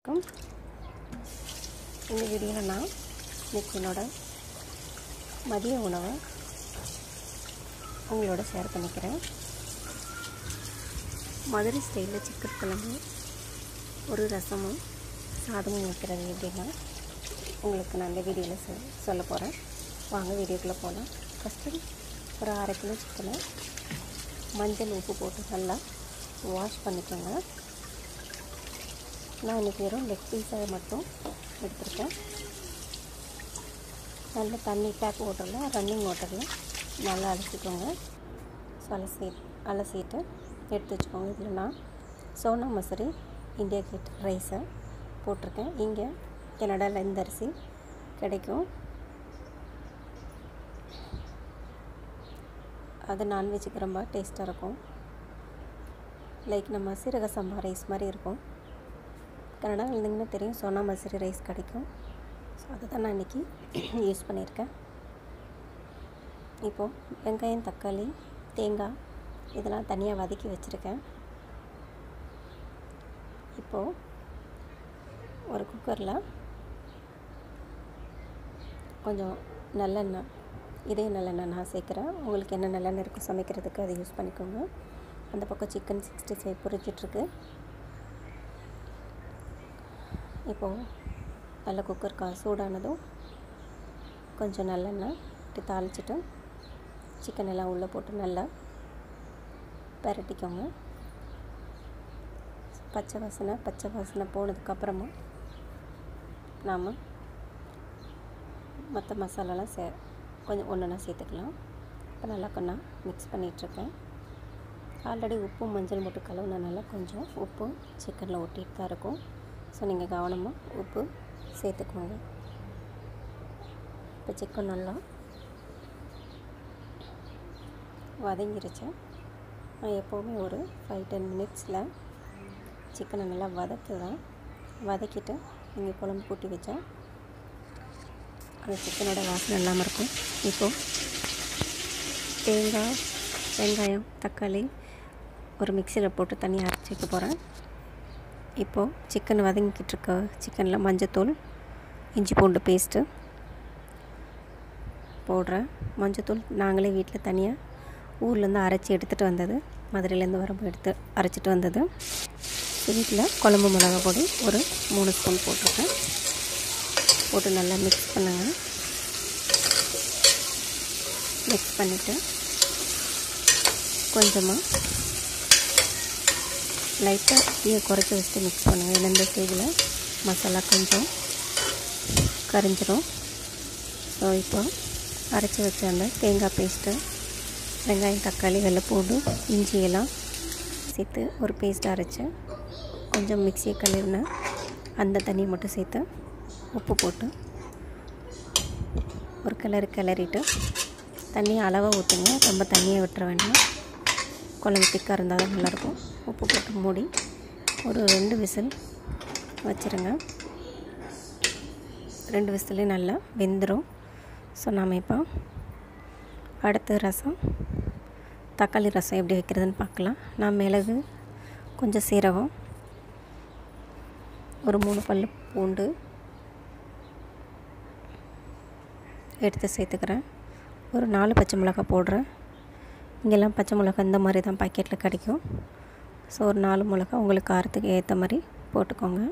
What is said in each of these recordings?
வணக்கம் இந்த வீடியோவில் நான் இன்னைக்கு என்னோட மதிய உணவை உங்களோட ஷேர் பண்ணிக்கிறேன் மதுரை ஸ்டைலில் சிக்கன் குழம்பு ஒரு ரசமும் சாதமும் வைக்கிறது எப்படின்னா உங்களுக்கு நான் இந்த வீடியோவில் சொ சொல்ல போகிறேன் வாங்க வீடியோக்குள்ளே போகலாம் ஃபஸ்ட்டு ஒரு அரை கிலோ சிக்கனை மஞ்சள் உப்பு போட்டு நல்லா வாஷ் பண்ணிக்கோங்க நான் இன்றைக்கி வெறும் லெக் பீஸை மட்டும் எடுத்திருக்கேன் நல்ல தண்ணி டேப் வாட்டரில் ரன்னிங் வாட்டரில் நல்லா அலசிக்கோங்க ஸோ அலசி அலசிட்டு எடுத்து வச்சுக்கோங்க இதில் நான் சோனா மசூரி இந்தியா கேட் ரைஸை போட்டிருக்கேன் இங்கே கனடாவில் இந்த அரிசி கிடைக்கும் அது நான்வெஜ்ஜுக்கு ரொம்ப டேஸ்ட்டாக இருக்கும் லைக் நம்ம சீரக சம்பா ரைஸ் மாதிரி இருக்கும் கனடா இருந்தீங்கன்னா தெரியும் சோனா மசூரி ரைஸ் கிடைக்கும் ஸோ அதை தான் நான் இன்றைக்கி யூஸ் பண்ணியிருக்கேன் இப்போது வெங்காயம் தக்காளி தேங்காய் இதெல்லாம் தனியாக வதக்கி வச்சுருக்கேன் இப்போது ஒரு குக்கரில் கொஞ்சம் நல்லெண்ணெய் இதே நல்லெண்ணெய் நான் சேர்க்குறேன் உங்களுக்கு என்ன நல்லெண்ணெய் இருக்கும் சமைக்கிறதுக்கு அதை யூஸ் பண்ணிக்கோங்க அந்த பக்கம் சிக்கன் சிக்ஸ்டி ஃபைவ் பொரிச்சிட்ருக்கு இப்போது நல்ல குக்கர் கா சூடானதும் கொஞ்சம் நல்லெண்ணெய் இப்படி தாளிச்சிட்டு சிக்கன் எல்லாம் உள்ளே போட்டு நல்லா பரட்டிக்கோங்க பச்சை வாசனை பச்சை வாசனை போனதுக்கப்புறமா நாம் மற்ற மசாலாலாம் சே கொஞ்சம் ஒன்று ஒன்றா சேர்த்துக்கலாம் இப்போ நல்லா கொஞ்சம் மிக்ஸ் பண்ணிகிட்ருக்கேன் ஆல்ரெடி உப்பு மஞ்சள் மட்டும் கலவுனனால கொஞ்சம் உப்பு சிக்கனில் ஒட்டிகிட்டு தான் இருக்கும் ஸோ நீங்கள் கவனமாக உப்பு சேர்த்துக்கோங்க இப்போ சிக்கன் நல்லா வதங்கிருச்சு நான் எப்போவுமே ஒரு ஃபைவ் டென் மினிட்ஸில் சிக்கனை நல்லா வதக்குதான் வதக்கிட்டு நீங்கள் குழம்பு கூட்டி வச்சா அந்த சிக்கனோட வாசனை இல்லாமல் இருக்கும் இப்போது தேங்காய் வெங்காயம் தக்காளி ஒரு மிக்சியில் போட்டு தனியாக அரைச்சி வைக்க போகிறேன் இப்போது சிக்கன் வதங்கிக்கிட்டு இருக்க சிக்கனில் மஞ்சத்தூள் இஞ்சி பூண்டு பேஸ்ட்டு போடுறேன் மஞ்சத்தூள் நாங்களே வீட்டில் தனியாக ஊர்லேருந்து அரைச்சி எடுத்துகிட்டு வந்தது மதுரையிலேருந்து வரப்போ எடுத்து அரைச்சிட்டு வந்தது வீட்டில் குழம்பு மிளகா பொடி ஒரு மூணு ஸ்பூன் போட்டிருக்கேன் போட்டு நல்லா மிக்ஸ் பண்ணுங்கள் மிக்ஸ் பண்ணிவிட்டு கொஞ்சமாக லைட்டாக தீயை குறைச்சி வச்சுட்டு மிக்ஸ் பண்ணுங்கள் ஏன்னா இந்த ஸ்டேஜில் மசாலா கொஞ்சம் கரிஞ்சிரும் ஸோ இப்போ அரைச்சி வச்ச அந்த தேங்காய் பேஸ்ட்டு வெங்காயம் தக்காளி வெள்ளைப்பூண்டு இஞ்சி எல்லாம் சேர்த்து ஒரு பேஸ்ட் அரைச்சி கொஞ்சம் மிக்சியை கழுவின அந்த தண்ணியை மட்டும் சேர்த்து உப்பு போட்டு ஒரு கிளறி கிளறிட்டு தண்ணியை அளவாக ஊற்றுங்க ரொம்ப தண்ணியை விட்டுற வேண்டாம் குழம்பு திக்காக இருந்தால் தான் நல்லாயிருக்கும் உப்பு போட்டு மூடி ஒரு ரெண்டு விசில் வச்சுருங்க ரெண்டு விசிலே நல்லா வெந்துடும் ஸோ நாம் இப்போ அடுத்த ரசம் தக்காளி ரசம் எப்படி வைக்கிறதுன்னு பார்க்கலாம் நான் மிளகு கொஞ்சம் சீரகம் ஒரு மூணு பல் பூண்டு எடுத்து சேர்த்துக்கிறேன் ஒரு நாலு பச்சை மிளகாய் போடுறேன் இங்கெல்லாம் பச்சை மிளகா இந்த மாதிரி தான் பாக்கெட்டில் கிடைக்கும் ஸோ ஒரு நாலு மிளகா உங்களுக்கு காரத்துக்கு ஏற்ற மாதிரி போட்டுக்கோங்க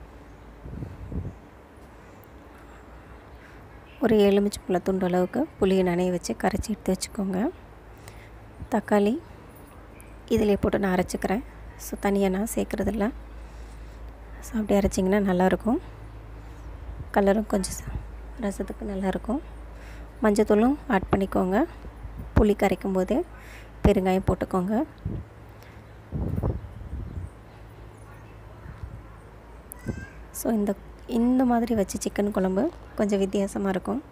ஒரு எலுமிச்சை பழ துண்டு அளவுக்கு புளியை நனைய வச்சு கரைச்சி எடுத்து வச்சுக்கோங்க தக்காளி இதிலே போட்டு நான் அரைச்சிக்கிறேன் ஸோ தனியாக நான் சேர்க்குறதில்ல ஸோ அப்படி அரைச்சிங்கன்னா நல்லாயிருக்கும் கலரும் கொஞ்சம் ரசத்துக்கு நல்லாயிருக்கும் மஞ்சத்தூளும் ஆட் பண்ணிக்கோங்க புளி கரைக்கும் போதே பெருங்காயம் போட்டுக்கோங்க ஸோ இந்த இந்த மாதிரி வச்சு சிக்கன் குழம்பு கொஞ்சம் வித்தியாசமாக இருக்கும்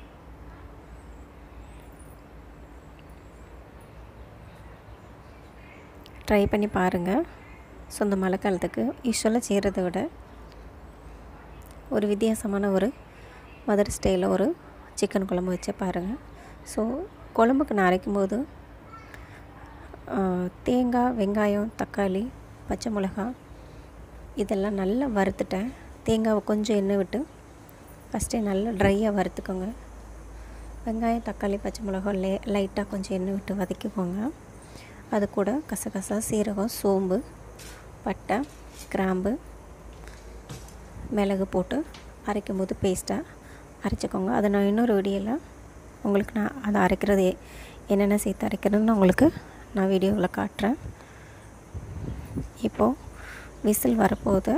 ட்ரை பண்ணி பாருங்கள் ஸோ இந்த மழை காலத்துக்கு யூஸ்வலாக செய்கிறத விட ஒரு வித்தியாசமான ஒரு மதுரை ஸ்டைலில் ஒரு சிக்கன் குழம்பு வச்சு பாருங்கள் ஸோ குழம்புக்கு நான் அரைக்கும் போது தேங்காய் வெங்காயம் தக்காளி பச்சை மிளகாய் இதெல்லாம் நல்லா வறுத்துட்டேன் தேங்காவை கொஞ்சம் எண்ணெய் விட்டு ஃபஸ்ட்டே நல்லா ட்ரையாக வறுத்துக்கோங்க வெங்காயம் தக்காளி பச்சை மிளகா லே லைட்டாக கொஞ்சம் எண்ணெய் விட்டு வதக்கிக்கோங்க அது கூட கசகசா சீரகம் சோம்பு பட்டை கிராம்பு மிளகு போட்டு அரைக்கும் போது பேஸ்ட்டாக அரைச்சிக்கோங்க அதை நான் இன்னொரு வீடியோவில் உங்களுக்கு நான் அதை அரைக்கிறது என்னென்ன சேர்த்து அரைக்கிறதுன்னு உங்களுக்கு நான் வீடியோவில் காட்டுறேன் இப்போது விசில் வரப்போகுது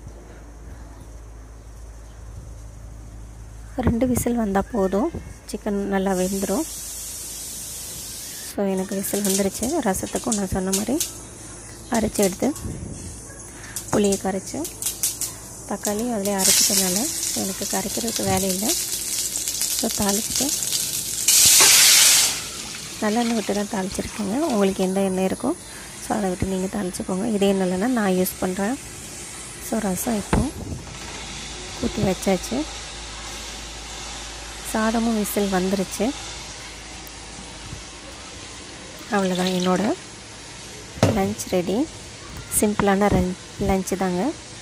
ரெண்டு விசில் வந்தால் போதும் சிக்கன் நல்லா வெந்துடும் ஸோ எனக்கு விசில் வந்துருச்சு ரசத்துக்கும் நான் சொன்ன மாதிரி அரைச்சி எடுத்து புளியை கரைச்சி தக்காளி அதிலே அரைச்சிட்டனால எனக்கு கரைக்கிறதுக்கு வேலை இல்லை ஸோ தாளிச்சிட்டு நல்லெண்ணெய் விட்டு தான் தாளிச்சிருக்கேங்க உங்களுக்கு எந்த எண்ணெய் இருக்கோ ஸோ அதை விட்டு நீங்கள் தாளிச்சிக்கோங்க இதே நல்லெண்ணெய் நான் யூஸ் பண்ணுறேன் ஸோ ரசம் இப்போது ஊற்றி வச்சாச்சு சாதமும் விசில் வந்துருச்சு அவ்வளோதான் என்னோடய லஞ்ச் ரெடி சிம்பிளான ரன் லஞ்சு தாங்க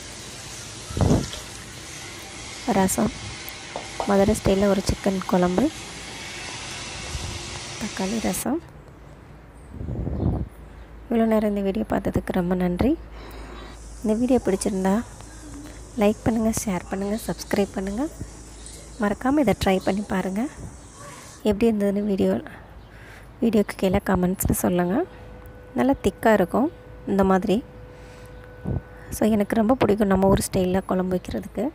ரசம் மதுரை ஸ்டைலில் ஒரு சிக்கன் குழம்பு தக்காளி ரசம் இவ்வளோ நேரம் இந்த வீடியோ பார்த்ததுக்கு ரொம்ப நன்றி இந்த வீடியோ பிடிச்சிருந்தா லைக் பண்ணுங்கள் ஷேர் பண்ணுங்கள் சப்ஸ்கிரைப் பண்ணுங்கள் மறக்காமல் இதை ட்ரை பண்ணி பாருங்கள் எப்படி இருந்ததுன்னு வீடியோ வீடியோக்கு கீழே கமெண்ட்ஸில் சொல்லுங்கள் நல்லா திக்காக இருக்கும் இந்த மாதிரி ஸோ எனக்கு ரொம்ப பிடிக்கும் நம்ம ஊர் ஸ்டைலில் குழம்பு வைக்கிறதுக்கு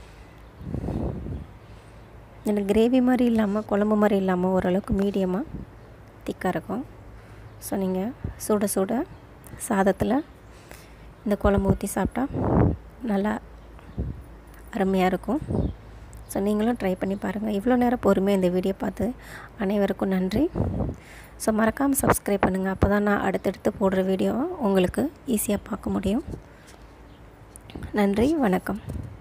எனக்கு கிரேவி மாதிரி இல்லாமல் குழம்பு மாதிரி இல்லாமல் ஓரளவுக்கு மீடியமாக திக்காக இருக்கும் ஸோ நீங்கள் சுட சுட சாதத்தில் இந்த குழம்பு ஊற்றி சாப்பிட்டா நல்லா அருமையாக இருக்கும் ஸோ நீங்களும் ட்ரை பண்ணி பாருங்கள் இவ்வளோ நேரம் பொறுமையாக இந்த வீடியோ பார்த்து அனைவருக்கும் நன்றி ஸோ மறக்காமல் சப்ஸ்கிரைப் பண்ணுங்கள் அப்போ தான் நான் அடுத்தடுத்து போடுற வீடியோவை உங்களுக்கு ஈஸியாக பார்க்க முடியும் நன்றி வணக்கம்